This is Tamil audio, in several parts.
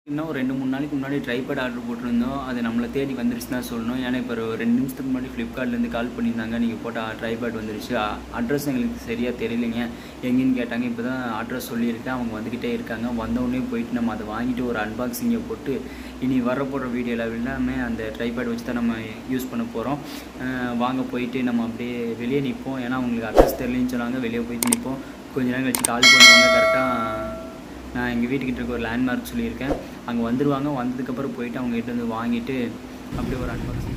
இன்னும் ஒரு ரெண்டு மூணு நாளைக்கு முன்னாடி ட்ரைபேட் ஆர்டர் போட்டிருந்தோம் அது நம்மளை தேடி வந்துருச்சு தான் சொல்லணும் ஏன்னா இப்போ ஒரு ரெண்டு நிமிஷத்துக்கு முன்னாடி ஃப்ளிப்கார்ட்லேருந்து கால் பண்ணியிருந்தாங்க நீங்கள் போட்ட ட்ரைபேட் வந்துருச்சு அட்ரஸ் எங்களுக்கு சரியாக தெரியலைங்க எங்கேன்னு கேட்டாங்க இப்போ தான் அட்ரஸ் சொல்லியிருக்கேன் அவங்க வந்துக்கிட்டே இருக்காங்க வந்தவுடனே போயிட்டு நம்ம அதை வாங்கிட்டு ஒரு அன்பாக்சிங்கை போட்டு இனி வர போகிற வீடியோவில் எல்லாமே அந்த ட்ரைபேட் வச்சு தான் நம்ம யூஸ் பண்ண போகிறோம் வாங்க போயிட்டு நம்ம அப்படியே வெளியே நிற்போம் ஏன்னா அவங்களுக்கு அட்ரஸ் தெரியலன்னு சொன்னாங்க வெளியே போயிட்டு நிற்போம் கொஞ்ச நேரம் கழிச்சு கால் பண்ணுவாங்க கரெக்டாக நான் எங்கள் வீட்டுக்கிட்ட இருக்க ஒரு லேண்ட்மார்க் சொல்லியிருக்கேன் அங்கே வந்துடுவாங்க வந்ததுக்கப்புறம் போயிட்டு அவங்க கிட்ட வந்து வாங்கிட்டு அப்படியே ஒரு அன்பாக்சிங்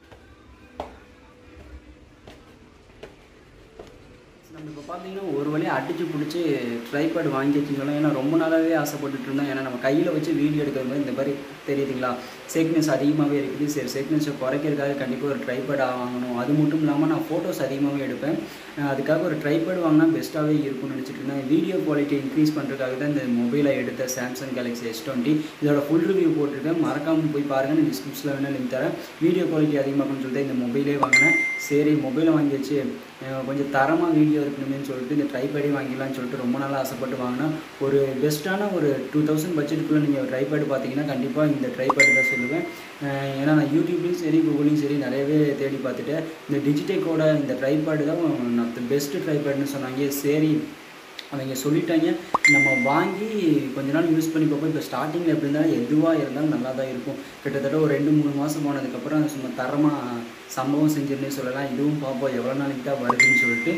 நம்ம இப்போ பார்த்தீங்கன்னா ஒரு வழியாக அடிச்சு பிடிச்சி ட்ரைபேட் வாங்கி வச்சுக்கலாம் ஏன்னா ரொம்ப நாளாகவே ஆசைப்பட்டுட்டு இருந்தோம் ஏன்னா நம்ம கையில் வச்சு வீடியோ எடுக்கிறது மாதிரி இந்த மாதிரி தெரியுதுங்களா சேக்னஸ் அதிகமாகவே இருக்குது சரி சேக்னஸை குறைக்கிறதுக்காக கண்டிப்பாக ஒரு ட்ரைபேட் வாங்கணும் அது மட்டும் இல்லாமல் நான் ஃபோட்டோஸ் அதிகமாகவே எடுப்பேன் அஹ் அதுக்காக ஒரு ட்ரைபேட் வாங்கினா பெஸ்ட்டாகவே இருக்கும்னு நினச்சிட்டு இருந்தேன் வீடியோ குவாலிட்டி இன்க்ரீஸ் பண்ணுறதுக்காக தான் இந்த மொபைலை எடுத்த சாம்சங் கேலக்ஸி எஸ் டுவெண்ட்டி இதோட ஃபுல் ரிவ்யூ போட்டிருக்கேன் மறக்காமல் போய் பாருங்கள் நான் டிஸ்கிரிப்ஷனில் வேணால் லிங்க் தரேன் வீடியோ குவாலிட்டி அதிகமாகணும்னு சொல்லிட்டு இந்த மொபைலே வாங்கினேன் சரி மொபைலை வாங்கி வச்சு அஹ் கொஞ்சம் தரமாக வீடியோ இருக்கணுமேனு சொல்லிட்டு இந்த ட்ரைபேடே வாங்கிடலாம்னு சொல்லிட்டு ரொம்ப நாளாக ஆசைப்பட்டு வாங்கினா ஒரு பெஸ்ட்டான ஒரு டூ தௌசண்ட் பட்ஜெட்டுக்குள்ளே நீங்கள் ட்ரைபேட் பார்த்தீங்கன்னா கண்டிப்பாக இந்த ட்ரைபேட் தான் சொல்லுவேன் அஹ் ஏன்னா நான் யூடியூப்லேயும் சரி கூகுளையும் சரி நிறையவே தேடி பார்த்துட்டேன் இந்த டிஜிடெக்கோட இந்த ட்ரைபேடு தான் நான் பெஸ்ட்டு ட்ரைபேட்னு சொன்னாங்க சரி அவங்க சொல்லிட்டாங்க நம்ம வாங்கி கொஞ்ச நாள் யூஸ் பண்ணி பார்ப்போம் இப்போ ஸ்டார்டிங்கில் எப்படி இருந்தாலும் எதுவாக இருந்தாலும் நல்லா தான் இருக்கும் கிட்டத்தட்ட ஒரு ரெண்டு மூணு மாதம் போனதுக்கப்புறம் சும்மா தரமாக சம்பவம் செஞ்சிருந்தே சொல்லலாம் இதுவும் பார்ப்போம் எவ்வளோ நாளைக்கு தான் வருதுன்னு சொல்லிட்டு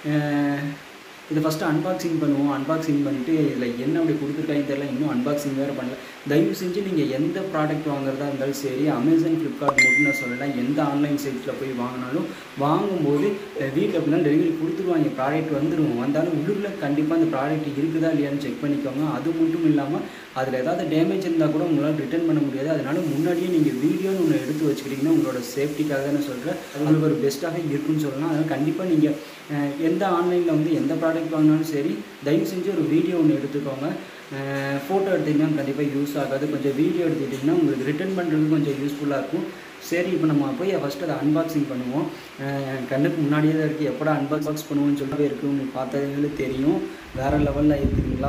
அஹ் இதை ஃபஸ்ட்டு அன்பாக்சிங் பண்ணுவோம் அன்பாக்சிங் பண்ணிட்டு இதில் என்ன அப்படி கொடுத்துருக்காங்கன்னு தெரியல இன்னும் அன்பாக்சிங் வேறு பண்ணல தயவு செஞ்சு நீங்கள் எந்த ப்ராடக்ட் வாங்குறதா இருந்தாலும் சரி அமேசான் ஃப்ளிப்கார்ட் மட்டும் நான் சொல்லலாம் எந்த ஆன்லைன் சைட்ஸில் போய் வாங்கினாலும் வாங்கும்போது வீட்டில் அப்படின்னா டெலிவரி கொடுத்துருவாங்க ப்ராடக்ட் வந்துடும் வந்தாலும் உள்ளுக்குள்ள கண்டிப்பாக அந்த ப்ராடக்ட் இருக்குதா இல்லையான்னு செக் பண்ணிக்கோங்க அது மட்டும் இல்லாமல் அதில் ஏதாவது டேமேஜ் இருந்தால் கூட உங்களால் ரிட்டர்ன் பண்ண முடியாது அதனால முன்னாடியே நீங்கள் வீடியோன்னு ஒன்று எடுத்து வச்சுக்கிட்டிங்கன்னா உங்களோட சேஃப்டிக்காக தான் நான் சொல்கிறேன் அது உங்களுக்கு ஒரு பெஸ்ட்டாக இருக்குன்னு சொல்லலாம் அதனால் கண்டிப்பாக நீங்கள் அஹ், எந்த ஆன்லைனில் வந்து எந்த ப்ராடக்ட் வாங்கினாலும் சரி தயவு செஞ்சு ஒரு வீடியோ ஒன்று எடுத்துக்கோங்க ஃபோட்டோ எடுத்தீங்கன்னா கண்டிப்பாக யூஸ் ஆகாது கொஞ்சம் வீடியோ எடுத்துக்கிட்டிங்கன்னா உங்களுக்கு ரிட்டர்ன் பண்ணுறதுக்கு கொஞ்சம் யூஸ்ஃபுல்லாக இருக்கும் சரி இப்போ நம்ம போய் ஃபஸ்ட்டு அதை அன்பாக்சிங் பண்ணுவோம் அஹ், கண்ணுக்கு முன்னாடியே தான் இருக்குது எப்படா அன்பாக்ஸ் பண்ணுவோம்னு சொல்லிட்டு இருக்குது உங்களுக்கு பார்த்ததுங்களே தெரியும் வேறு லெவலில் இருக்குதுங்களா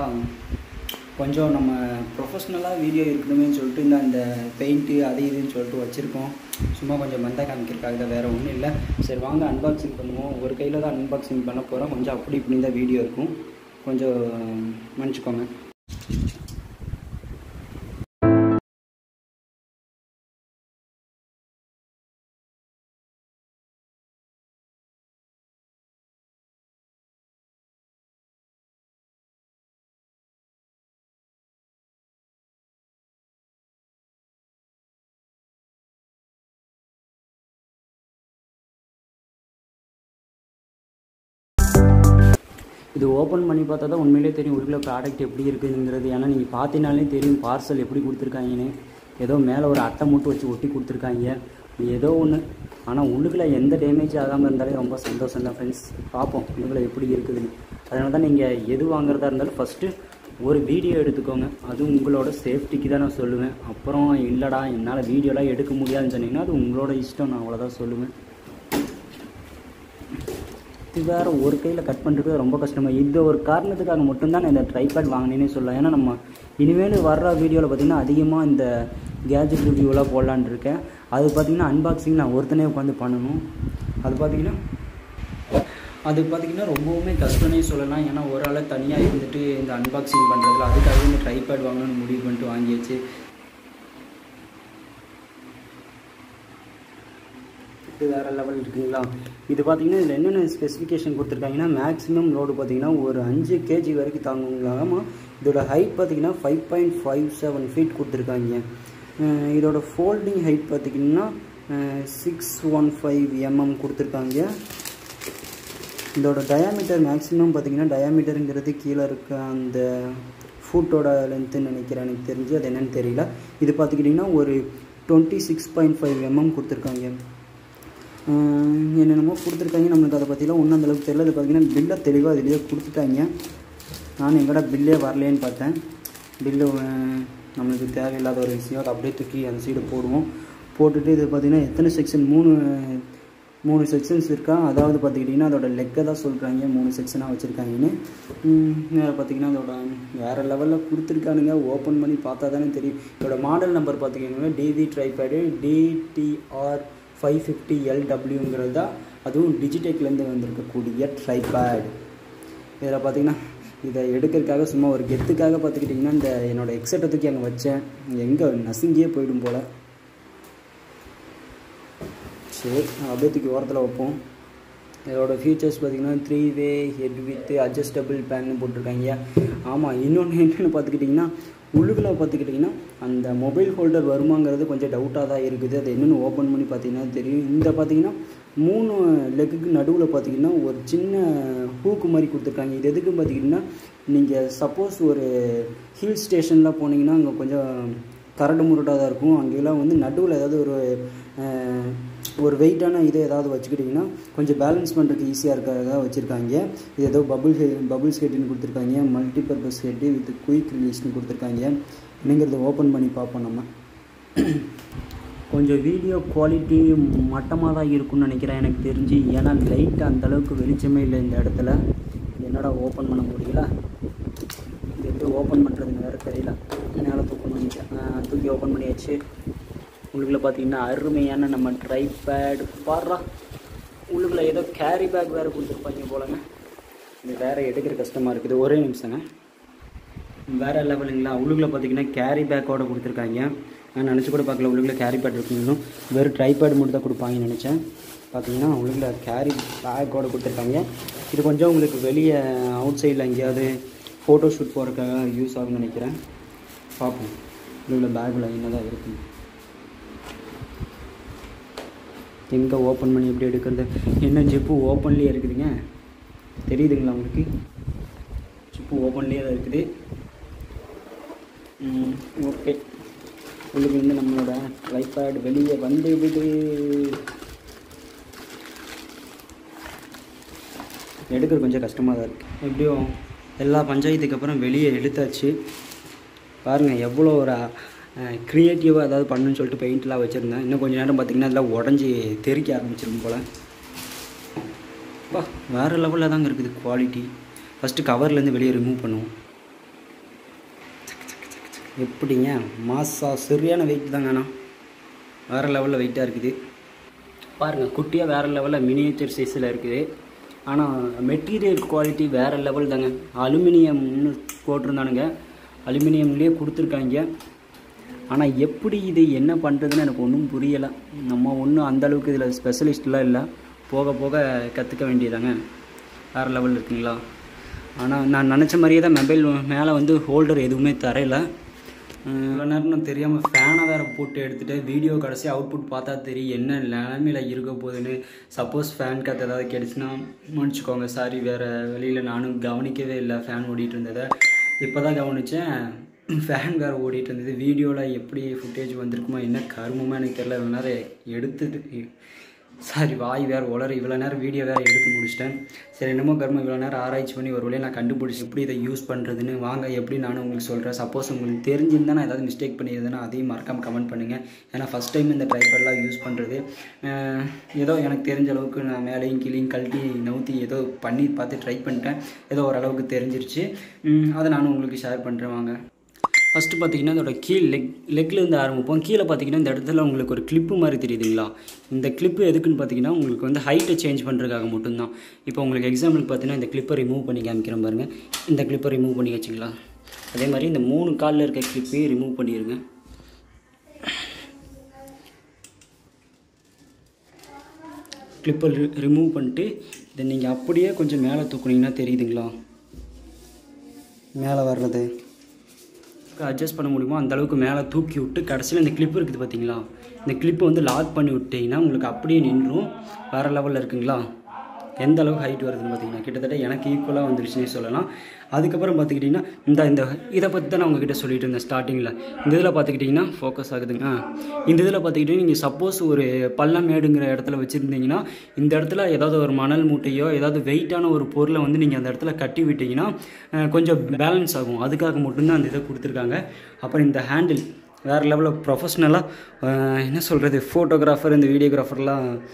கொஞ்சம் நம்ம ப்ரொஃபஷ்னலாக வீடியோ இருக்கணுமேனு சொல்லிட்டு இந்த அந்த பெயிண்ட்டு அது இதுன்னு சொல்லிட்டு வச்சுருக்கோம் சும்மா கொஞ்சம் மந்தா காமிக்கிறதுக்காக தான் வேறு ஒன்றும் இல்லை சரி வாங்க அன்பாக்சிங் பண்ணுவோம் ஒரு கையில் தான் அன்பாக்சிங் பண்ண போகிறோம் கொஞ்சம் அப்படி இப்படி தான் வீடியோ இருக்கும் கொஞ்சம் மன்னிச்சுக்கோங்க இது ஓப்பன் பண்ணி பார்த்தா தான் உண்மையிலே தெரியும் உள்ள ப்ராடக்ட் எப்படி இருக்குதுங்கிறது ஏன்னா நீங்கள் பார்த்தீங்கனாலே தெரியும் பார்சல் எப்படி கொடுத்துருக்காங்கன்னு ஏதோ மேலே ஒரு அட்டை மட்டும் வச்சு ஒட்டி கொடுத்துருக்காங்க ஏதோ ஒன்று ஆனால் உள்ளுக்குள்ள எந்த டேமேஜ் ஆகாமல் இருந்தாலே ரொம்ப சந்தோஷம் தான் ஃப்ரெண்ட்ஸ் பார்ப்போம் உள்ளுக்குள்ள எப்படி இருக்குதுன்னு அதனால தான் நீங்கள் எது வாங்குறதா இருந்தாலும் ஃபஸ்ட்டு ஒரு வீடியோ எடுத்துக்கோங்க அதுவும் உங்களோட சேஃப்டிக்கு தான் நான் சொல்லுவேன் அப்புறம் இல்லைடா என்னால் வீடியோலாம் எடுக்க முடியாதுன்னு சொன்னீங்கன்னா அது உங்களோட இஷ்டம் நான் அவ்வளோதான் சொல்லுவேன் இது வேறு ஒரு கையில் கட் பண்ணுறது ரொம்ப கஷ்டமாக இந்த ஒரு காரணத்துக்காக மட்டும்தான் நான் இந்த ட்ரைபேட் வாங்கினேனே சொல்லலாம் ஏன்னா நம்ம இனிமேல் வர்ற வீடியோவில் பார்த்திங்கன்னா அதிகமாக இந்த கேஜெட் ரிவ்யூலாம் போடலான்னு இருக்கேன் அது பார்த்திங்கன்னா அன்பாக்சிங் நான் ஒருத்தனே உட்காந்து பண்ணணும் அது பார்த்திங்கன்னா அது பார்த்திங்கன்னா ரொம்பவுமே கஷ்டம்னே சொல்லலாம் ஏன்னா ஒரு ஆள் தனியாக இருந்துட்டு இந்த அன்பாக்சிங் பண்ணுறதுல அதுக்காகவே இந்த ட்ரைபேட் வாங்கணும்னு முடிவு பண்ணிட்டு வாங்கியாச்சு இது வேறு லெவல் இருக்குங்களா இது பார்த்தீங்கன்னா இதில் என்னென்ன ஸ்பெசிஃபிகேஷன் கொடுத்துருக்காங்கன்னா மேக்ஸிமம் லோடு பார்த்தீங்கன்னா ஒரு அஞ்சு கேஜி வரைக்கும் தாங்குங்களாமா இதோட ஹைட் பார்த்தீங்கன்னா five point five seven feet கொடுத்துருக்காங்க அஹ் இதோட ஃபோல்டிங் ஹைட் பார்த்தீங்கன்னா சிக்ஸ் ஒன் ஃபைவ் எம்எம் கொடுத்துருக்காங்க இதோட டயாமீட்டர் மேக்ஸிமம் பார்த்தீங்கன்னா டயாமீட்டருங்கிறது கீழே இருக்க அந்த ஃபுட்டோட லென்த்துன்னு நினைக்கிறேன் எனக்கு தெரிஞ்சு அது என்னன்னு தெரியல இது பார்த்துக்கிட்டிங்கன்னா ஒரு twenty six point five mm கொடுத்துருக்காங்க ஆஹ் என்னென்னமோ கொடுத்துருக்காங்க நம்மளுக்கு அதை பற்றிலாம் ஒன்றும் அந்தளவுக்கு தெரியல அது பார்த்தீங்கன்னா பில்லை தெளிவாக அதிலேயே கொடுத்துட்டாங்க நான் எங்கடா பில்லே வரலேன்னு பார்த்தேன் பில்லு நம்மளுக்கு தேவையில்லாத ஒரு விஷயம் அதை அப்படியே தூக்கி அந்த சைடு போடுவோம் போட்டுட்டு இது பார்த்திங்கன்னா எத்தனை செக்ஷன் மூணு மூணு செக்ஷன்ஸ் இருக்கா அதாவது பார்த்துக்கிட்டிங்கன்னா அதோட லெக்கை தான் சொல்கிறாங்க மூணு செக்ஷனாக வச்சுருக்காங்கன்னு வேறு பார்த்திங்கன்னா அதோட வேறு லெவலில் கொடுத்துருக்கானுங்க ஓப்பன் பண்ணி பார்த்தா தானே தெரியும் இதோட மாடல் நம்பர் பார்த்துக்கிட்டிங்கன்னா TV tripod DTR five fifty எல்டபிள்யூங்கிறது தான் அதுவும் டிஜிடெக்லேருந்து வந்திருக்கக்கூடிய ட்ரைபேட் இதில் பார்த்தீங்கன்னா இதை எடுக்கிறதுக்காக சும்மா ஒரு கெத்துக்காக பார்த்துக்கிட்டிங்கன்னா இந்த என்னோடய எக்ஸட்டை தூக்கி அங்கே வச்சேன் எங்கே நசுங்கியே போயிடும் போல் சரி அப்படியே தூக்கி ஓரத்தில் வைப்போம் இதோட ஃபீச்சர்ஸ் பார்த்திங்கன்னா three way head with adjustable பேன்னு போட்டிருக்காங்க ஆமாம் இன்னொன்று என்னென்னு பார்த்துக்கிட்டிங்கன்னா உள்ளுக்குள்ள பார்த்துக்கிட்டிங்கன்னா அந்த மொபைல் ஹோல்டர் வருமாங்கிறது கொஞ்சம் டவுட்டாக தான் இருக்குது அது என்னென்னு ஓப்பன் பண்ணி பார்த்தீங்கன்னா தெரியும் இந்த பார்த்தீங்கன்னா மூணு லெக்குக்கு நடுவில் பார்த்தீங்கன்னா ஒரு சின்ன ஹூக்கு மாதிரி கொடுத்துருக்காங்க இது எதுக்கு பார்த்திங்கன்னா நீங்கள் சப்போஸ் ஒரு ஹில் ஸ்டேஷனில் போனீங்கன்னா அங்கே கொஞ்சம் கரடு முரடாக தான் இருக்கும் அங்கெல்லாம் வந்து நடுவில் ஏதாவது ஒரு ஒரு வெயிட்டான இதை ஏதாவது வச்சுக்கிட்டிங்கன்னா கொஞ்சம் பேலன்ஸ் பண்ணுறதுக்கு ஈஸியாக இருக்கிறதா வச்சுருக்காங்க இது ஏதோ பபுள் ஹெ பபுள்ஸ் ஹெட்டுன்னு கொடுத்துருக்காங்க மல்டிபர்பஸ் ஹெட்டு வித் குயிக் ரிலீஸ்னு கொடுத்துருக்காங்க என்னங்கிறத ஓப்பன் பண்ணி பார்ப்போம் நம்ம கொஞ்சம் வீடியோ குவாலிட்டி மட்டமாக தான் இருக்கும்னு நினைக்கிறேன் எனக்கு தெரிஞ்சு ஏன்னா லைட் அந்தளவுக்கு வெளிச்சமே இல்லை இந்த இடத்துல என்னடா ஓப்பன் பண்ண முடியல இது எப்படி ஓப்பன் பண்ணுறதுன்னு வேறு தெரியல மேலே தூக்கணும் நினைக்கிறேன் தூக்கி ஓப்பன் பண்ணியாச்சு உள்ளுக்குள்ள பார்த்தீங்கன்னா அருமையான நம்ம ட்ரைபேட் பாடுறா உள்ளுக்குள்ள ஏதோ கேரி பேக் வேறு கொடுத்துருப்பாங்க போலங்க இது வேறு எடுக்கிற கஷ்டமாக இருக்குது ஒரே நிமிஷங்க வேறு லெவலுங்களா உள்ளுக்குள்ள பார்த்தீங்கன்னா கேரி பேக்கோட கொடுத்துருக்காங்க நான் நினச்சி கூட பார்க்கல உள்ளுக்குள்ள கேரி பேட் இருக்குன்னு வெறும் ட்ரைபேட் மட்டும் தான் கொடுப்பாங்கன்னு நினச்சேன் பார்த்தீங்கன்னா உள்ளுக்குள்ள கேரி பேக்கோட கொடுத்துருக்காங்க இது கொஞ்சம் உங்களுக்கு வெளியே அவுட் சைடில் எங்கேயாவது ஃபோட்டோ ஷூட் போகிறதுக்காக யூஸ் ஆகும்னு நினைக்கிறேன் பார்ப்போம் உள்ளுக்குள்ள பேக்கில் என்ன தான் இருக்குது எங்கே ஓப்பன் பண்ணி எப்படி எடுக்கிறது என்ன ஜிப்பு ஓப்பன்லேயே இருக்குதுங்க தெரியுதுங்களா உங்களுக்கு ஜிப்பு ஓப்பன்லேயே தான் இருக்குது ஓகே உள்ளுக்கு வந்து நம்மளோட ட்ரைபேட் வெளியே வந்து விடு எடுக்கிறது கொஞ்சம் கஷ்டமாக தான் இருக்குது எப்படியும் எல்லா பஞ்சாயத்துக்கு அப்புறம் வெளியே எடுத்தாச்சு பாருங்கள் எவ்வளோ ஒரு க்ரியேட்டிவாக ஏதாவது பண்ணணும்னு சொல்லிட்டு பெயிண்ட்லாம் வச்சுருந்தேன் இன்னும் கொஞ்சம் நேரம் பார்த்திங்கன்னா அதெல்லாம் உடஞ்சி தெறிக்க ஆரம்பிச்சிடும் போல் வா வேறு லெவலில் தாங்க இருக்குது குவாலிட்டி ஃபஸ்ட்டு கவர்லேருந்து வெளியே ரிமூவ் பண்ணுவோம் எப்படிங்க மாசா சரியான வெயிட் தாங்க அண்ணா வேறு லெவலில் வெயிட்டாக இருக்குது பாருங்கள் குட்டியாக வேறு லெவலில் மினியேச்சர் சைஸில் இருக்குது ஆனால் மெட்டீரியல் குவாலிட்டி வேறு லெவல் தாங்க அலுமினியம்னு போட்டிருந்தானுங்க அலுமினியம்லேயே கொடுத்துருக்காங்க ஆனால் எப்படி இது என்ன பண்ணுறதுன்னு எனக்கு ஒன்றும் புரியலை நம்ம ஒன்றும் அந்தளவுக்கு இதில் ஸ்பெஷலிஸ்ட்லாம் இல்லை போக போக கற்றுக்க வேண்டியதாங்க வேறு லெவல் இருக்குங்களா ஆனால் நான் நினச்ச மாதிரியே தான் மொபைல் மேலே வந்து ஹோல்டர் எதுவுமே தரையில இவ்வளோ நேரம் நான் தெரியாமல் ஃபேனை வேறு போட்டு எடுத்துகிட்டு வீடியோ கடைசி அவுட்புட் பார்த்தா தெரியும் என்ன நிலமையில் இருக்க போகுதுன்னு சப்போஸ் ஃபேன் காற்று ஏதாவது கிடச்சுன்னா மன்னிச்சிக்கோங்க சாரி வேறு வெளியில் நானும் கவனிக்கவே இல்லை ஃபேன் ஓடிட்டு இருந்ததை இப்போ தான் கவனித்தேன் ஃபேன் வேறு ஓடிட்டு இருந்தது வீடியோவில் எப்படி ஃபுட்டேஜ் வந்திருக்குமோ என்ன கருமமாக எனக்கு தெரியல இவ்வளோ நேரம் எடுத்துட்டு சாரி வாய் வேறு உளற இவ்வளோ நேரம் வீடியோ வேறு எடுத்து முடிச்சிட்டேன் சரி என்னமோ கர்மம் இவ்வளோ நேரம் ஆராய்ச்சி பண்ணி ஒரு வழியை நான் கண்டுபிடிச்சி எப்படி இதை யூஸ் பண்ணுறதுன்னு வாங்க எப்படி நானும் உங்களுக்கு சொல்கிறேன் சப்போஸ் உங்களுக்கு தெரிஞ்சிருந்தா நான் ஏதாவது மிஸ்டேக் பண்ணியிருந்தேன்னா அதையும் மறக்காமல் கமெண்ட் பண்ணுங்கள் ஏன்னா ஃபஸ்ட் டைம் இந்த ட்ரைபர்லாம் யூஸ் பண்ணுறது ஏதோ எனக்கு தெரிஞ்ச அளவுக்கு நான் மேலேயும் கீழேயும் கழட்டி நவுத்தி ஏதோ பண்ணி பார்த்து ட்ரை பண்ணிட்டேன் ஏதோ ஓரளவுக்கு தெரிஞ்சிருச்சு அதை நானும் உங்களுக்கு ஷேர் பண்ணுறேன் வாங்க ஃபஸ்ட்டு பார்த்தீங்கன்னா இதோட கீழ் லெக் லெக்லேருந்து ஆரம்பிப்போம் கீழே பார்த்தீங்கன்னா இந்த இடத்துல உங்களுக்கு ஒரு கிளிப்பு மாதிரி தெரியுதுங்களா இந்த கிளிப்பு எதுக்குன்னு பார்த்தீங்கன்னா உங்களுக்கு வந்து ஹைட்டை சேஞ்ச் பண்ணுறதுக்காக மட்டும்தான் இப்போ உங்களுக்கு எக்ஸாம்பிளுக்கு பார்த்தீங்கன்னா இந்த கிளிப்பை ரிமூவ் பண்ணி காமிக்கிறேன் பாருங்கள் இந்த கிளிப்பை ரிமூவ் பண்ணி வச்சுங்களா அதே மாதிரி இந்த மூணு காலில் இருக்க கிளிப்பையும் ரிமூவ் பண்ணிடுங்க கிளிப்பை ரிமூவ் பண்ணிட்டு இதை நீங்கள் அப்படியே கொஞ்சம் மேலே தூக்குனீங்கன்னா தெரியுதுங்களா மேலே வர்றது அட்ஜஸ்ட் பண்ண முடியுமோ அந்த அளவுக்கு மேலே தூக்கி விட்டு கடைசியில் இந்த கிளிப் இருக்குது பார்த்தீங்களா இந்த கிளிப்பை வந்து லாக் பண்ணி விட்டிங்கன்னா உங்களுக்கு அப்படியே நின்றும் வேறு லெவலில் இருக்குங்களா எந்த அளவுக்கு ஹைட் வருதுன்னு பார்த்தீங்கன்னா கிட்டத்தட்ட எனக்கு ஈக்குவலாக வந்துருச்சுன்னே சொல்லலாம் அதுக்கப்புறம் பார்த்துக்கிட்டிங்கன்னா இந்த இந்த இதை பற்றி தான் நான் உங்ககிட்ட சொல்லிட்டு இருந்தேன் ஸ்டார்டிங்கில் இந்த இதில் பார்த்துக்கிட்டிங்கன்னா ஃபோக்கஸ் ஆகுதுங்க இந்த இதில் பார்த்துக்கிட்டிங்கன்னா நீங்கள் சப்போஸ் ஒரு பள்ளமேடுங்கிற இடத்துல வச்சுருந்தீங்கன்னா இந்த இடத்துல ஏதாவது ஒரு மணல் மூட்டையோ ஏதாவது வெயிட்டான ஒரு பொருளை வந்து நீங்கள் அந்த இடத்துல கட்டி விட்டிங்கன்னா கொஞ்சம் பேலன்ஸ் ஆகும் அதுக்காக மட்டும்தான் அந்த இதை கொடுத்துருக்காங்க அப்புறம் இந்த ஹேண்டில் வேறு லெவலில் ப்ரொஃபஷ்னலாக என்ன சொல்கிறது ஃபோட்டோகிராஃபர் இந்த வீடியோகிராஃபர்லாம்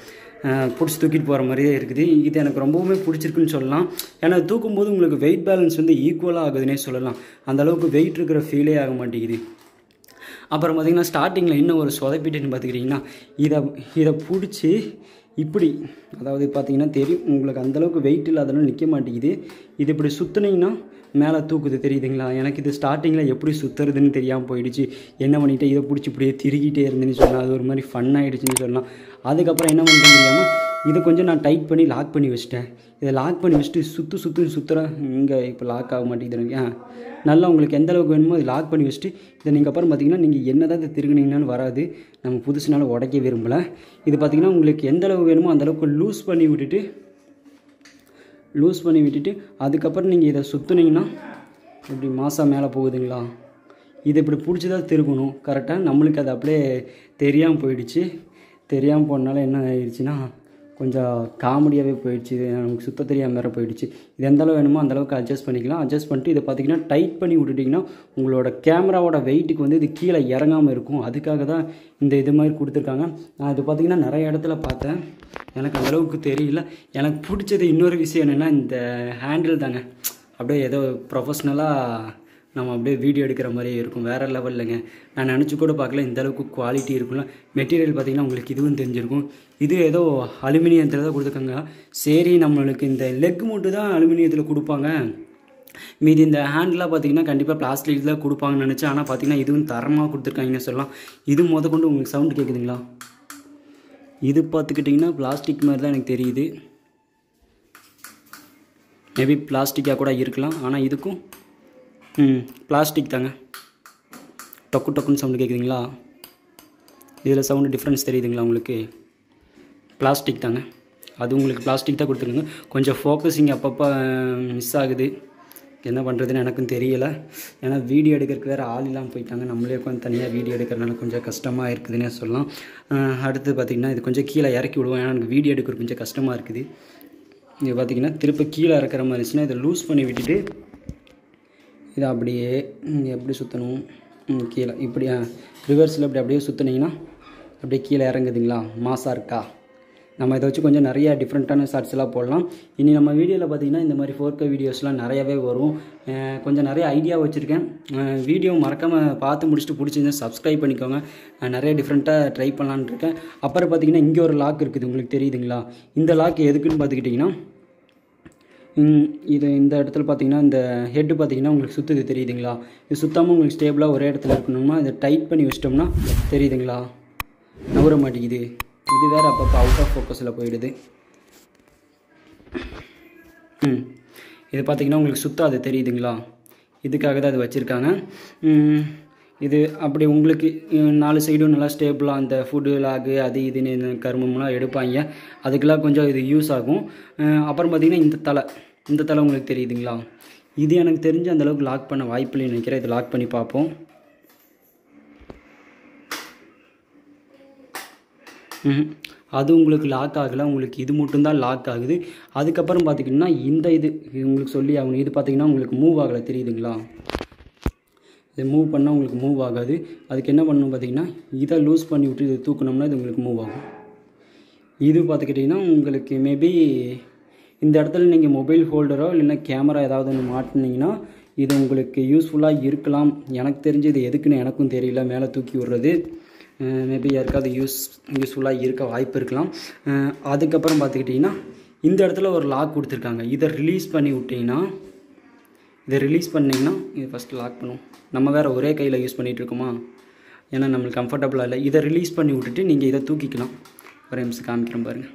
பிடிச்சி தூக்கிட்டு போகிற மாதிரியே இருக்குது இது எனக்கு ரொம்பவுமே பிடிச்சிருக்குன்னு சொல்லலாம் ஏன்னா தூக்கும்போது உங்களுக்கு வெயிட் பேலன்ஸ் வந்து ஈக்குவலாக ஆகுதுன்னே சொல்லலாம் அந்த அளவுக்கு வெயிட் இருக்கிற ஃபீலே ஆக மாட்டேங்குது அப்புறம் பார்த்திங்கன்னா ஸ்டார்டிங்கில் இன்னும் ஒரு சொதப்பிட்டுன்னு பார்த்துக்கிட்டிங்கன்னா இதை இதை பிடிச்சி இப்படி அதாவது பார்த்தீங்கன்னா தெரியும் உங்களுக்கு அந்தளவுக்கு வெயிட் இல்லாதனால நிற்க மாட்டேங்குது இது இப்படி சுற்றுனீங்கன்னா மேலே தூக்குது தெரியுதுங்களா எனக்கு இது ஸ்டார்டிங்கில் எப்படி சுற்றுறதுன்னு தெரியாமல் போயிடுச்சு என்ன பண்ணிட்டு இதை பிடிச்சி இப்படியே திருகிட்டே இருந்தேன்னு சொல்லலாம் அது ஒரு மாதிரி ஃபன் ஆகிடுச்சுன்னு சொல்லலாம் அதுக்கப்புறம் என்ன பண்ணுறது தெரியாமல் இதை கொஞ்சம் நான் டைட் பண்ணி லாக் பண்ணி வச்சிட்டேன் இதை லாக் பண்ணி வச்சுட்டு சுற்று சுற்று சுற்றுறேன் இங்கே இப்போ லாக் ஆக மாட்டேங்குது எனக்கு ஆ நல்லா உங்களுக்கு எந்த அளவுக்கு வேணுமோ அதை லாக் பண்ணி வச்சுட்டு இதை நீங்கள் அப்புறம் பார்த்தீங்கன்னா நீங்கள் என்ன தான் இதை திருகுனீங்கன்னாலும் வராது நம்ம புதுசுனால உடைக்க விரும்பலை இது பார்த்தீங்கன்னா உங்களுக்கு எந்த அளவு வேணுமோ அந்த அளவுக்கு லூஸ் பண்ணி விட்டுட்டு லூஸ் பண்ணி விட்டுட்டு அதுக்கப்புறம் நீங்கள் இதை சுற்றுனீங்கன்னா இப்படி மாதம் மேலே போகுதுங்களா இது இப்படி பிடிச்சி தான் திருகணும் கரெக்டாக நம்மளுக்கு அது அப்படியே தெரியாமல் போயிடுச்சு தெரியாமல் போனனால என்ன ஆயிடுச்சுன்னா கொஞ்சம் காமெடியாகவே போயிடுச்சு இது நமக்கு சுத்த தெரியாமல் வேறு போயிடுச்சு இது எந்த அளவு வேணுமோ அந்த அளவுக்கு அட்ஜஸ்ட் பண்ணிக்கலாம் அட்ஜஸ்ட் பண்ணிட்டு இதை பார்த்தீங்கன்னா டைட் பண்ணி விட்டுட்டிங்கன்னா உங்களோட கேமராவோட வெயிட்டுக்கு வந்து இது கீழே இறங்காமல் இருக்கும் அதுக்காக தான் இந்த இது மாதிரி கொடுத்துருக்காங்க நான் இது பார்த்தீங்கன்னா நிறைய இடத்துல பார்த்தேன் எனக்கு அந்த அளவுக்கு தெரியல எனக்கு பிடிச்சது இன்னொரு விஷயம் என்னென்னா இந்த ஹேண்டில் தாங்க அப்படியே ஏதோ ப்ரொஃபஷ்னலாக நம்ம அப்படியே வீடியோ எடுக்கிற மாதிரியே இருக்கும் வேறு லெவல்லங்க நான் நினச்சி கூட பார்க்கல இந்த அளவுக்கு குவாலிட்டி இருக்கும்ல மெட்டீரியல் பார்த்திங்கன்னா உங்களுக்கு இதுவும் தெரிஞ்சிருக்கும் இது ஏதோ அலுமினியத்தில் தான் கொடுத்துருக்காங்க சரி நம்மளுக்கு இந்த லெக் மட்டும் தான் அலுமினியத்தில் கொடுப்பாங்க மீதி இந்த ஹேண்ட்லாம் பார்த்தீங்கன்னா கண்டிப்பாக பிளாஸ்டிக் தான் கொடுப்பாங்கன்னு நினச்சேன் ஆனால் பார்த்தீங்கன்னா இதுவும் தரமாக கொடுத்துருக்காங்கன்னு சொல்லலாம் இது முத கொண்டு உங்களுக்கு சவுண்டு கேட்குதுங்களா இது பார்த்துக்கிட்டிங்கன்னா பிளாஸ்டிக் மாதிரி தான் எனக்கு தெரியுது மேபி பிளாஸ்டிக்காக கூட இருக்கலாம் ஆனால் இதுக்கும் ம் பிளாஸ்டிக் தாங்க டொக்கு டொக்குன்னு சவுண்டு கேட்குதுங்களா இதில் சவுண்டு டிஃப்ரென்ஸ் தெரியுதுங்களா உங்களுக்கு பிளாஸ்டிக் தாங்க அது உங்களுக்கு பிளாஸ்டிக் தான் கொடுத்துருங்க கொஞ்சம் ஃபோக்கஸிங் அப்பப்போ மிஸ் ஆகுது என்ன பண்ணுறதுன்னு எனக்கும் தெரியலை ஏன்னா வீடியோ எடுக்கிறதுக்கு வேறு ஆள் இல்லாமல் போயிட்டாங்க நம்மளே உட்காந்து தனியாக வீடியோ எடுக்கிறதுனால கொஞ்சம் கஷ்டமாக இருக்குதுன்னே சொல்லலாம் அஹ் அடுத்து பார்த்திங்கன்னா இது கொஞ்சம் கீழே இறக்கி விடுவோம் ஏன்னா எனக்கு வீடியோ எடுக்கிறது கொஞ்சம் கஷ்டமாக இருக்குது இது பார்த்திங்கன்னா திருப்ப கீழே இறக்குற மாதிரி இருந்துச்சுன்னா இதை லூஸ் பண்ணி விட்டுட்டு இதை அப்படியே ம், எப்படி சுற்றணும் ம், கீழே இப்படி ரிவர்ஸில் இப்படி அப்படியே சுற்றுனீங்கன்னா அப்படியே கீழே இறங்குதுங்களா மாசாக இருக்கா நம்ம இதை வச்சு கொஞ்சம் நிறைய டிஃப்ரெண்ட்டான ஷார்ட்ஸ் எல்லாம் போடலாம் இனி நம்ம வீடியோவில் பார்த்தீங்கன்னா இந்த மாதிரி ஃபோர் கே வீடியோஸ்லாம் நிறையவே வரும் அஹ் கொஞ்சம் நிறைய ஐடியா வச்சுருக்கேன் வீடியோ மறக்காமல் பார்த்து முடிச்சுட்டு பிடிச்சிருந்தா சப்ஸ்கிரைப் பண்ணிக்கோங்க நான் நிறைய டிஃப்ரெண்ட்டாக ட்ரை பண்ணலான்னு இருக்கேன் அப்புறம் பார்த்தீங்கன்னா இங்கே ஒரு லாக் இருக்குது உங்களுக்கு தெரியுதுங்களா இந்த லாக் எதுக்குன்னு பார்த்துக்கிட்டிங்கன்னா ம், இது இந்த இடத்துல பார்த்தீங்கன்னா இந்த ஹெட்டு பார்த்தீங்கன்னா உங்களுக்கு சுற்றுது தெரியுதுங்களா இது சுத்தாமல் உங்களுக்கு ஸ்டேபிளாக ஒரே இடத்துல இருக்கணும்னா இதை டைட் பண்ணி வச்சிட்டோம்னா தெரியுதுங்களா நவர மாட்டேங்குது இது வேறு அப்பப்போ அவுட் ஆஃப் ஃபோக்கஸில் போயிடுது ம் இது பார்த்தீங்கன்னா உங்களுக்கு சுத்தாது தெரியுதுங்களா இதுக்காக தான் இது வச்சுருக்காங்க இது அப்படி உங்களுக்கு ம், நாலு சைடும் நல்லா ஸ்டேபிளாக அந்த ஃபுட்டு லாகு அது இதுன்னு இந்த கருமம்லாம் எடுப்பாங்க அதுக்கெல்லாம் கொஞ்சம் இது யூஸ் ஆகும் அஹ், அப்புறம் பார்த்தீங்கன்னா இந்த தலை இந்த தலை உங்களுக்கு தெரியுதுங்களா இது எனக்கு தெரிஞ்சு அந்த அளவுக்கு லாக் பண்ண வாய்ப்பு இல்லைன்னு நினைக்கிறேன் இது லாக் பண்ணி பார்ப்போம் ம்ஹும். அது உங்களுக்கு லாக் ஆகலை உங்களுக்கு இது மட்டும்தான் லாக் ஆகுது அதுக்கப்புறம் பார்த்திங்கன்னா இந்த இது இது உங்களுக்கு சொல்லி ஆகணும் இது பார்த்திங்கன்னா உங்களுக்கு மூவ் ஆகலை தெரியுதுங்களா இது மூவ் பண்ணால் உங்களுக்கு மூவ் ஆகாது அதுக்கு என்ன பண்ணணும் பார்த்தீங்கன்னா இதை லூஸ் பண்ணி விட்டு இது தூக்குனோம்னா இது உங்களுக்கு மூவ் ஆகும் இது பார்த்துக்கிட்டிங்கன்னா உங்களுக்கு மேபி இந்த இடத்துல நீங்கள் மொபைல் ஹோல்டரோ இல்லைன்னா கேமரா ஏதாவது ஒன்று மாட்டினீங்கன்னா இது உங்களுக்கு யூஸ்ஃபுல்லாக இருக்கலாம் எனக்கு தெரிஞ்சு இது எதுக்குன்னு எனக்கும் தெரியல மேலே தூக்கி விடுறது மேபி யாருக்காவது யூஸ் யூஸ்ஃபுல்லாக இருக்க வாய்ப்பு இருக்கலாம் அஹ் அதுக்கப்புறம் பார்த்துக்கிட்டிங்கன்னா இந்த இடத்துல ஒரு லாக் கொடுத்துருக்காங்க இதை ரிலீஸ் பண்ணி விட்டிங்கன்னா இதை ரிலீஸ் பண்ணிங்கன்னா இது ஃபஸ்ட்டு லாக் பண்ணும் நம்ம வேறு ஒரே கையில் யூஸ் பண்ணிகிட்டு இருக்கோமா ஏன்னா நம்மளுக்கு கம்ஃபர்டபுளாக இல்லை இதை ரிலீஸ் பண்ணி விட்டுட்டு நீங்கள் இதை தூக்கிக்கலாம் ஒரு நிமிஷம் காமிக்கிறேன் பாருங்கள்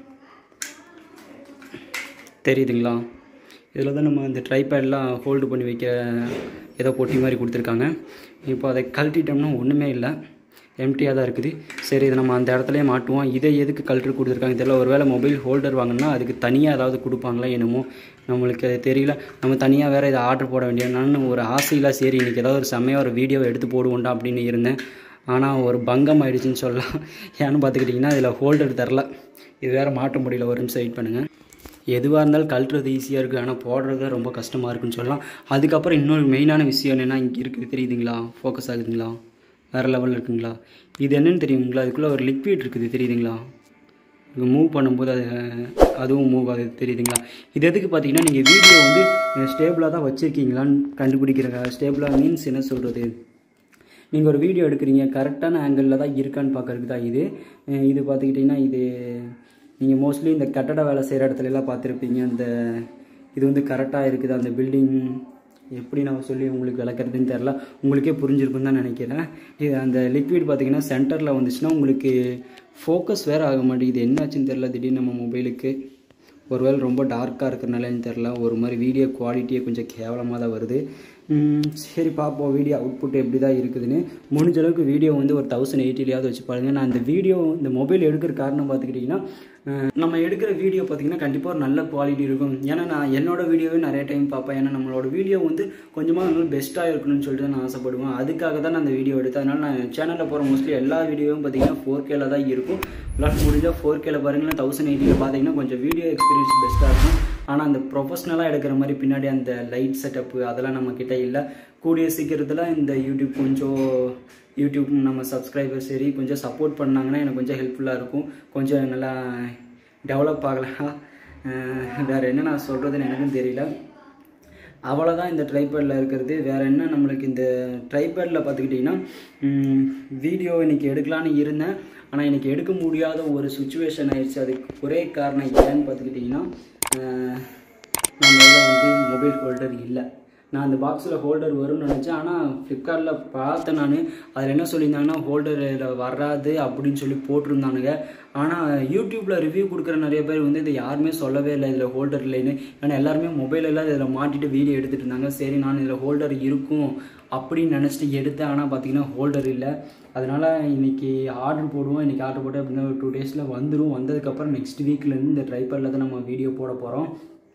தெரியுதுங்களா இதில் தான் நம்ம இந்த ட்ரைபேட்லாம் ஹோல்டு பண்ணி வைக்க ஏதோ பொட்டி மாதிரி கொடுத்துருக்காங்க இப்போ அதை கழட்டிட்டோம்னா ஒன்றுமே இல்லை எம்டியாக தான் இருக்குது சரி இதை நம்ம அந்த இடத்துலயே மாட்டுவோம் இதை எதுக்கு கழட்டு கொடுத்துருக்காங்க தெரியல ஒருவேளை மொபைல் ஹோல்டர் வாங்கினா அதுக்கு தனியாக ஏதாவது கொடுப்பாங்களா என்னமோ நம்மளுக்கு அது தெரியல நம்ம தனியாக வேறு இதை ஆர்டர் போட வேண்டிய நான் ஒரு ஆசையில் சரி இன்றைக்கி ஏதாவது ஒரு செம்மையாக ஒரு வீடியோ எடுத்து போடுவோண்டா அப்படின்னு இருந்தேன் ஆனால் ஒரு பங்கம் ஆயிடுச்சுன்னு சொல்லலாம் ஏன்னு பார்த்துக்கிட்டிங்கன்னா இதில் ஹோல்டர் தரல இது வேறு மாட்ட முடியல ஒரு நிமிஷம் வெயிட் பண்ணுங்கள் எதுவாக இருந்தாலும் கழட்டுறது ஈஸியாக இருக்குது ஆனால் போடுறது தான் ரொம்ப கஷ்டமாக இருக்குன்னு சொல்லலாம் அதுக்கப்புறம் இன்னொரு மெயினான விஷயம் என்னென்னா இங்கே இருக்குது தெரியுதுங்களா ஃபோக்கஸ் ஆகுதுங்களா வேறு லெவலில் இருக்குங்களா இது என்னன்னு தெரியுங்களா அதுக்குள்ளே ஒரு லிக்விட் இருக்குது தெரியுதுங்களா இங்கே மூவ் பண்ணும்போது அது அதுவும் மூவ் ஆகுது தெரியுதுங்களா இது எதுக்கு பார்த்தீங்கன்னா நீங்கள் வீடியோ வந்து ஸ்டேபிளாக தான் வச்சுருக்கீங்களான்னு கண்டுபிடிக்கிறக்காக ஸ்டேபிளாக மீன்ஸ் என்ன சொல்கிறது நீங்கள் ஒரு வீடியோ எடுக்கிறீங்க கரெக்டான ஆங்கிளில் தான் இருக்கான்னு பார்க்கறதுக்கு தான் இது அஹ் இது பார்த்துக்கிட்டிங்கன்னா இது நீங்கள் மோஸ்ட்லி இந்த கட்டட வேலை செய்கிற இடத்துல எல்லாம் பார்த்துருப்பீங்க அந்த இது வந்து கரெக்டாக இருக்குது அந்த பில்டிங் எப்படி நான் சொல்லி உங்களுக்கு விளக்குறதுன்னு தெரில உங்களுக்கே புரிஞ்சிருக்குன்னு தான் நினைக்கிறேன் இது அந்த லிக்விட் பார்த்தீங்கன்னா சென்டரில் வந்துச்சுன்னா உங்களுக்கு ஃபோக்கஸ் வேறு ஆக மாட்டேங்குது என்னாச்சுன்னு தெரில திடீர்னு நம்ம மொபைலுக்கு ஒருவேளை ரொம்ப டார்க்காக இருக்கிறனாலன்னு தெரில ஒரு மாதிரி வீடியோ குவாலிட்டியே கொஞ்சம் கேவலமாக தான் வருது உம், சரி பார்ப்போம் வீடியோ அவுட்புட் எப்படி தான் இருக்குதுன்னு முடிஞ்ச அளவுக்கு வீடியோ வந்து ஒரு தௌசண்ட் எயிட்டிலையாவது வச்சு பாருங்க நான் இந்த வீடியோ இந்த மொபைல் எடுக்கிற காரணம் பார்த்துக்கிட்டிங்கன்னா அஹ், நம்ம எடுக்கிற வீடியோ பார்த்தீங்கன்னா கண்டிப்பாக ஒரு நல்ல குவாலிட்டி இருக்கும் ஏன்னா நான் என்னோட வீடியோவே நிறைய டைம் பார்ப்பேன் ஏன்னா நம்மளோட வீடியோ வந்து கொஞ்சமாக நல்லா பெஸ்ட்டாக இருக்கணும்னு சொல்லிட்டு நான் ஆசைப்படுவேன் அதுக்காக தான் நான் அந்த வீடியோ எடுத்தேன் அதனால் நான் சேனலில் போகிற மோஸ்ட்லி எல்லா வீடியோவும் பார்த்தீங்கன்னா ஃபோர் கேல தான் இருக்கும் ப்ளஸ் முடிஞ்சால் ஃபோர் கேல பாருங்களேன் தௌசண்ட் எயிட்டியில் பார்த்தீங்கன்னா கொஞ்சம் வீடியோ எக்ஸ்பீரியன்ஸ் பெஸ்ட்டாக இருக்கும் ஆனால் அந்த ப்ரொஃபஷ்னலாக எடுக்கிற மாதிரி பின்னாடி அந்த லைட் செட்டப்பு அதெல்லாம் நம்ம கிட்ட இல்லை கூடிய சீக்கிரத்தில் இந்த யூடியூப் கொஞ்சம் யூடியூப் நம்ம சப்ஸ்கிரைபர் சரி கொஞ்சம் சப்போர்ட் பண்ணாங்கன்னா எனக்கு கொஞ்சம் ஹெல்ப்ஃபுல்லாக இருக்கும் கொஞ்சம் நல்லா டெவலப் ஆகலாம் அஹ் வேற என்ன நான் சொல்கிறதுன்னு எனக்கும் தெரியல அவ்வளோதான் இந்த ட்ரைபேடில் இருக்கிறது வேறு என்ன நம்மளுக்கு இந்த ட்ரைபேடில் பார்த்துக்கிட்டிங்கன்னா வீடியோ இன்னைக்கு எடுக்கலான்னு இருந்தேன் ஆனால் எனக்கு எடுக்க முடியாத ஒரு சுச்சுவேஷன் ஆயிடுச்சு அதுக்கு ஒரே காரணம் ஏன்னு பார்த்துக்கிட்டிங்கன்னா அஹ் நம்ம இதில் வந்து மொபைல் ஹோல்டர் இல்லை நான் அந்த பாக்ஸில் ஹோல்டர் வரும்னு நினச்சேன் ஆனால் ஃப்ளிப்கார்ட்டில் பார்த்தேன் நான் அதில் என்ன சொல்லியிருந்தாங்கன்னா ஹோல்டரில் வராது அப்படின்னு சொல்லி போட்டிருந்தானுங்க ஆனால் யூடியூப்பில் ரிவ்யூ கொடுக்குற நிறைய பேர் வந்து இதை யாருமே சொல்லவே இல்லை இதில் ஹோல்டர் இல்லைன்னு ஏன்னா எல்லாருமே mobile எல்லாம் இதில் மாட்டிட்டு வீடியோ எடுத்துகிட்டு இருந்தாங்க சரி நான் இதில் ஹோல்டர் இருக்கும் அப்படின்னு நினச்சிட்டு எடுத்தேன் ஆனால் பார்த்தீங்கன்னா ஹோல்டர் இல்லை அதனால் இன்னைக்கு ஆர்டர் போடுவோம் இன்னைக்கு ஆர்டர் போட்டு அப்படின்னா ஒரு டூ டேஸில் வந்துடும் வந்ததுக்கப்புறம் நெக்ஸ்ட் வீக்லேருந்து இந்த ட்ரைப்பரில் தான் நம்ம வீடியோ போட போகிறோம்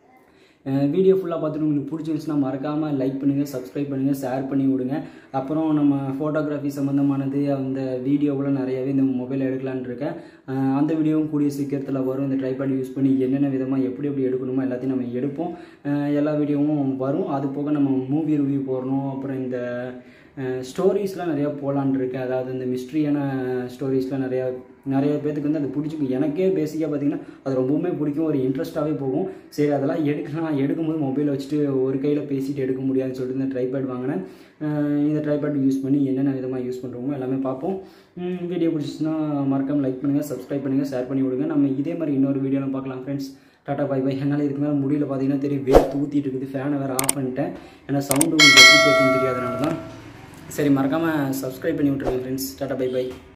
வீடியோ ஃபுல்லாக பார்த்துட்டு உங்களுக்கு பிடிச்சிருந்துச்சுன்னா மறக்காமல் லைக் பண்ணுங்கள் சப்ஸ்கிரைப் பண்ணுங்கள் ஷேர் பண்ணி விடுங்க அப்புறம் நம்ம ஃபோட்டோகிராஃபி சம்மந்தமானது அந்த வீடியோவில் நிறையவே இந்த மொபைல் எடுக்கலான்னு இருக்கேன் அஹ் அந்த வீடியோவும் கூடிய சீக்கிரத்தில் வரும் இந்த ட்ரைபேட் யூஸ் பண்ணி என்னென்ன விதமாக எப்படி எப்படி எடுக்கணுமோ எல்லாத்தையும் நம்ம எடுப்போம் அஹ் எல்லா வீடியோவும் வரும் அது போக நம்ம மூவி ரிவ்யூ போடணும் அப்புறம் இந்த ஸ்டோரிஸ்லாம் நிறையா போகலான் இருக்கேன் அதாவது இந்த மிஸ்ட்ரியான ஸ்டோரிஸ்லாம் நிறையா நிறைய பேத்துக்கு வந்து அது பிடிச்சிக்கும் எனக்கே பேசிக்காக பார்த்தீங்கன்னா அது ரொம்பவுமே பிடிக்கும் ஒரு இன்ட்ரெஸ்ட்டாகவே போகும் சரி அதெல்லாம் எடுக்கலாம் எடுக்கும்போது மொபைலை வச்சுட்டு ஒரு கையில் பேசிட்டு எடுக்க முடியாதுன்னு சொல்லிட்டு இந்த ட்ரைபேட் வாங்கினேன் அஹ் இந்த ட்ரைபேட் யூஸ் பண்ணி என்னென்ன விதமாக யூஸ் பண்ணுறோமோ எல்லாமே பார்ப்போம் வீடியோ பிடிச்சிச்சுன்னா மறக்காம லைக் பண்ணுங்கள் சப்ஸ்கிரைப் பண்ணுங்கள் ஷேர் பண்ணி விடுங்க நம்ம இதே மாதிரி இன்னொரு வீடியோவில் பார்க்கலாம் ஃப்ரெண்ட்ஸ் டாட்டா பை பை என்னால் இதுக்கு மேலே முடியல பார்த்தீங்கன்னா தெரியும் வேர்த்து ஊற்றிட்டு இருக்குது ஃபேனை வேறு ஆஃப் பண்ணிட்டேன் ஏன்னா சவுண்டு உங்களுக்கு எப்படி கேட்குன்னு தெரியாதனால தான் சரி மறக்காமல் சப்ஸ்கிரைப் பண்ணி விட்ருங்க ஃப்ரெண்ட்ஸ் டாட்டா பை பை